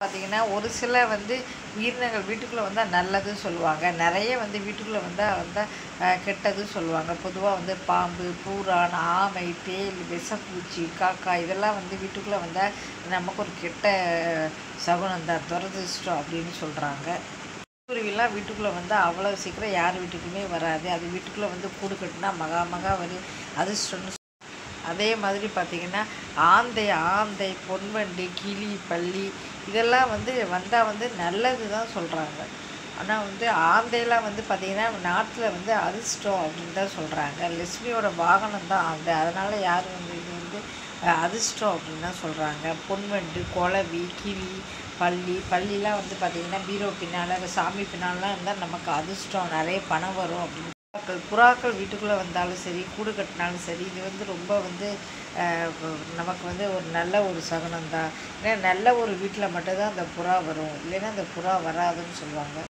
பார்த்தீங்கன்னா ஒரு சில வந்து உயிரினங்கள் வீட்டுக்குள்ளே வந்தால் நல்லது சொல்லுவாங்க நிறைய வந்து வீட்டுக்குள்ளே வந்தால் வந்தால் கெட்டது சொல்லுவாங்க பொதுவாக வந்து பாம்பு பூரான் ஆமை தேள் விஷப்பூச்சி காக்கா இதெல்லாம் வந்து வீட்டுக்குள்ளே வந்தால் நமக்கு ஒரு கெட்ட சகுனம் தான் துரதிர்ஷ்டம் அப்படின்னு சொல்கிறாங்க குருவிலாம் வீட்டுக்குள்ளே வந்தால் அவ்வளோ சீக்கிரம் யார் வீட்டுக்குமே வராது அது வீட்டுக்குள்ளே வந்து கூடு கட்டினா மகா மகா வரி அதிர்ஷ்டம்னு அதே மாதிரி பார்த்திங்கன்னா ஆந்தை ஆந்தை பொன்வண்டு கிளி பல்லி இதெல்லாம் வந்து வந்தால் வந்து நல்லது தான் சொல்கிறாங்க ஆனால் வந்து ஆந்தையெல்லாம் வந்து பார்த்திங்கன்னா நாட்டில் வந்து அதிர்ஷ்டம் அப்படின்னு தான் சொல்கிறாங்க லட்சுமியோட வாகனம் தான் ஆந்தை அதனால் யாரும் வந்து இது வந்து அஹ், அதிர்ஷ்டம் அப்படின்னு தான் சொல்கிறாங்க பொன்வண்டு குளவி கிளி பள்ளி பள்ளிலாம் வந்து பார்த்திங்கன்னா பீரோ பின்னால் சாமி பின்னாலலாம் இருந்தால் நமக்கு அதிர்ஷ்டம் நிறைய பணம் வரும் அப்படின்னு புறாக்கள் புறாக்கள் வீட்டுக்குள்ளே வந்தாலும் சரி கூடு கட்டினாலும் சரி இது வந்து ரொம்ப வந்து அஹ், நமக்கு வந்து ஒரு நல்ல ஒரு சகுனம் தான் ஏன்னா நல்ல ஒரு வீட்டில் மட்டும்தான் அந்த புறா வரும் இல்லைன்னா அந்த புறா வராதுன்னு சொல்லுவாங்க